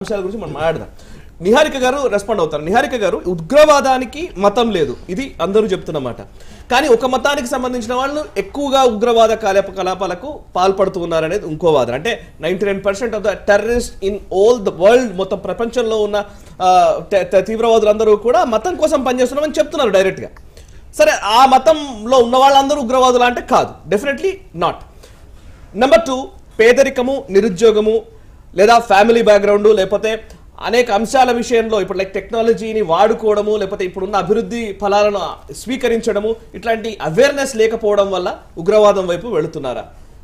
అంశాల గురించి మనం మాట్లాడదాం నిహారిక గారు రెస్పాండ్ అవుతారు నిహారిక గారు ఉగ్రవాదానికి మతం లేదు ఇది అందరూ చెప్తున్నమాట కానీ ఒక మతానికి సంబంధించిన వాళ్ళు ఎక్కువగా ఉగ్రవాద కార్యకలాపాలకు పాల్పడుతూ ఉన్నారనేది ఇంకో వాదన అంటే ninety nine percent of the terrorist in all the world మొత్తం ప్రపంచంలో ఉన్న ఆ, ట- ట- తీవ్రవాదులందరూ కూడా మతం కోసం పనిచేస్తున్నామని చెప్తున్నారు డైరెక్ట్గా సరే ఆ మతంలో ఉన్న వాళ్ళందరూ ఉగ్రవాదులు అంటే కాదు డెఫినెట్లీ నాట్ నెంబర్ టూ పేదరికము నిరుద్యోగము లేదా ఫ్యామిలీ బ్యాక్గ్రౌండ్ లేకపోతే అనేక అంశాల విషయంలో ఇప్పుడు లైక్ టెక్నాలజీని వాడుకోవడము లేకపోతే ఇప్పుడున్న అభివృద్ధి ఫలాలను స్వీకరించడము ఇట్లాంటి అవేర్నెస్ లేకపోవడం వల్ల ఉగ్రవాదం వైపు వెళుతున్నారా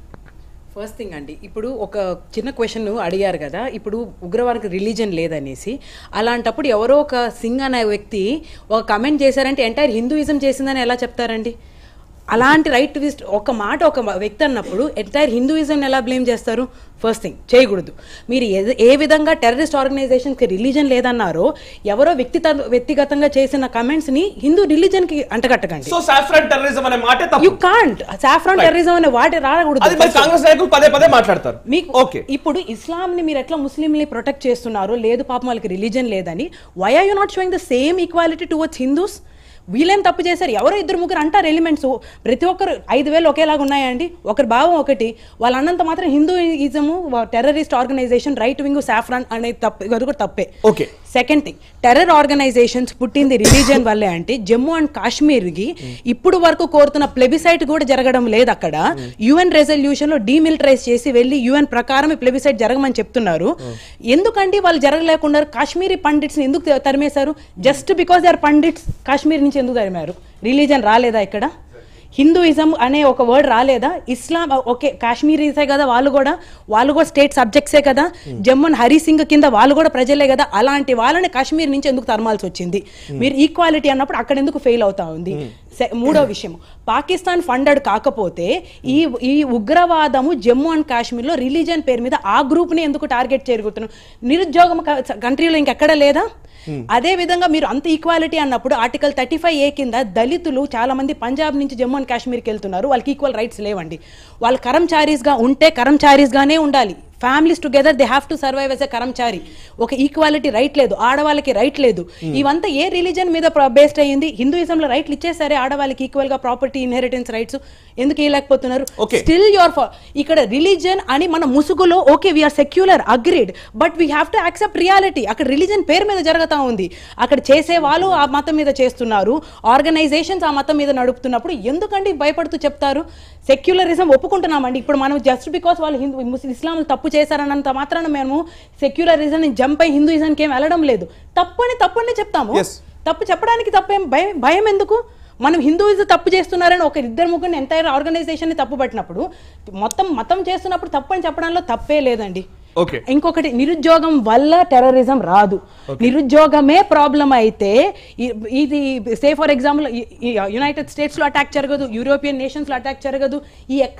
ఫస్ట్ థింగ్ అండి ఇప్పుడు ఒక చిన్న క్వశ్చన్ అడిగారు కదా ఇప్పుడు ఉగ్రవారికి రిలీజన్ లేదనేసి అలాంటప్పుడు ఎవరో ఒక సింగ్ అనే వ్యక్తి ఒక కమెంట్ చేశారంటే ఎంటైర్ హిందూయిజం చేసిందని ఎలా చెప్తారండి అలాంటి రైట్ ట్విస్ట్ ఒక మాట ఒక వ్యక్తి అన్నప్పుడు ఎంటైర్ హిందూయిజం ఎలా బ్లేమ్ చేస్తారు ఫస్ట్ థింగ్ చేయకూడదు మీరు ఏ- ఏ విధంగా టెర్రరిస్ట్ ఆర్గనైజేషన్కి రిలీజన్ లేదన్నారో ఎవరో వ్యక్తి వ్యక్తిగతంగా చేసిన కమెంట్స్ని హిందూ రిలీజన్కి అంటగట్టకండి సో సాఫ్రన్ టెర్రరిజం అనే మాటే యు తప్పు కాంట్ సాఫ్రాన్ టెర్రరిజం అనే వాటి అది రాకూడదు మరి కాంగ్రెస్ నాయకులు పదే పదే మాట్లాడతారు మీకు ఓకే ఇప్పుడు ఇస్లాంని మీరు ఎట్లా ముస్లింని ప్రొటెక్ట్ చేస్తున్నారు లేదు పాపం వాళ్ళకి రిలీజన్ లేదని why are you not showing the same equality towards Hindus వీళ్ళేం తప్పు చేశారు ఎవరో ఇద్దరు ముగ్గురు అంటారు ఎలిమెంట్స్ ప్రతి ఒక్కరు ఐదు వేలు ఒకేలాగా ఉన్నాయండి ఒకరి భావం ఒకటి వాళ్ళ అన్నంత మాత్రం Hinduism terrorist organisation right wing saffron అనేది తప్పు ఇది కూడా తప్పే okay second thing terror organisations పుట్టింది రిలీజియన్ వల్లే అంటే జమ్మూ అండ్ కాశ్మీర్కి ఇప్పుడు వరకు కోరుతున్న ప్లెబిసైట్ కూడా జరగడం లేదు అక్కడ యుఎన్ రెజల్యూషన్ లో డీమిలిటరైజ్ చేసి వెళ్ళి యుఎన్ ప్రకారం ప్లెబిసైట్ జరగమని చెప్తున్నారు ఎందుకండి వాళ్ళు జరగలేకుండా కాశ్మీరీ పండిట్స్ ఎందుకు తరిమేశారు just because they are Pandits Kashmir నుంచి ఎందుకు తరిమారు రిలీజన్ రాలేదా ఇక్కడ హిందూయిజం అనే ఒక వర్డ్ రాలేదా ఇస్లాం ఓకే కాశ్మీరీసే కదా వాళ్ళు కూడా వాళ్ళు కూడా స్టేట్ సబ్జెక్ట్సే కదా జమ్మూ అండ్ హరి సింగ్ కింద వాళ్ళు కూడా ప్రజలే కదా అలాంటి వాళ్ళని కాశ్మీర్ నుంచి ఎందుకు తరమాల్సి వచ్చింది మీరు ఈక్వాలిటీ అన్నప్పుడు అక్కడ ఎందుకు ఫెయిల్ అవుతా ఉంది సె- మూడో విషయం పాకిస్తాన్ ఫండెడ్ కాకపోతే ఈ ఈ ఉగ్రవాదము జమ్మూ అండ్ కాశ్మీర్లో రిలీజియన్ పేరు మీద ఆ గ్రూప్ని ఎందుకు టార్గెట్ చేరుగుతున్నాం నిరుద్యోగం క- కంట్రీలో ఇంకెక్కడ లేదా అదే విధంగా మీరు అంత ఈక్వాలిటీ అన్నప్పుడు ఆర్టికల్ థర్టీ ఫైవ్ ఏ కింద దళితులు చాలా మంది పంజాబ్ నుంచి జమ్మూ అండ్ కాశ్మీర్కి వెళ్తున్నారు వాళ్ళకి ఈక్వల్ రైట్స్ లేవండి వాళ్ళు కరంచారీస్గా ఉంటే కరంచారీస్గానే ఉండాలి families together they have to survive as a karamchari ఒక ఈక్వాలిటీ రైట్ లేదు ఆడవాళ్ళకి రైట్ లేదు ఇవంతా ఏ రిలీజన్ మీద బేస్డ్ అయ్యింది హిందూయిజంలో రైట్లు ఇచ్చేసరే ఆడవాళ్ళకి ఈక్వల్ గా ప్రాపర్టీ ఇన్హెరిటెన్స్ రైట్స్ ఎందుకు ఇవ్వలేకపోతున్నారు Okay. స్టిల్ యువర్ ఇక్కడ రిలీజన్ అని మన ముసుగులో okay we are secular agreed but we have to accept reality అక్కడ రిలీజన్ పేరు మీద జరుగుతా ఉంది అక్కడ చేసే వాళ్ళు ఆ మతం మీద చేస్తున్నారు ఆర్గనైజేషన్స్ ఆ మతం మీద నడుపుతున్నప్పుడు ఎందుకండి భయపడుతూ చెప్తారు సెక్యులరిజం ఒప్పుకుంటున్నామండి ఇప్పుడు మనం జస్ట్ బికాస్ వాళ్ళు హిందూ ముస్లిం ఇస్లాంలు తప్పు చేశారన్నంత మాత్రాన మేము సెక్యులరిజం జంప్ అయి హిందూయిజంకి ఏం వెళ్ళడం లేదు తప్పని తప్పని చెప్తాము Yes. తప్పు చెప్పడానికి తప్పేం భయం భయం ఎందుకు మనం హిందూయిజం తప్పు చేస్తున్నారని ఒక ఇద్దరు ముగ్గురిని ఎంటైర్ ఆర్గనైజేషన్ని తప్పు పట్టినప్పుడు మొత్తం మతం చేస్తున్నప్పుడు తప్పని చెప్పడంలో తప్పే లేదండి ఓకే ఇంకొకటి నిరుద్యోగం వల్ల టెర్రరిజం రాదు నిరుద్యోగమే ప్రాబ్లం అయితే ఇ- ఇది say for example United States లో అటాక్ జరగదు యూరోపియన్ నేషన్స్ లో అటాక్ జరగదు ఈ ఎక్క-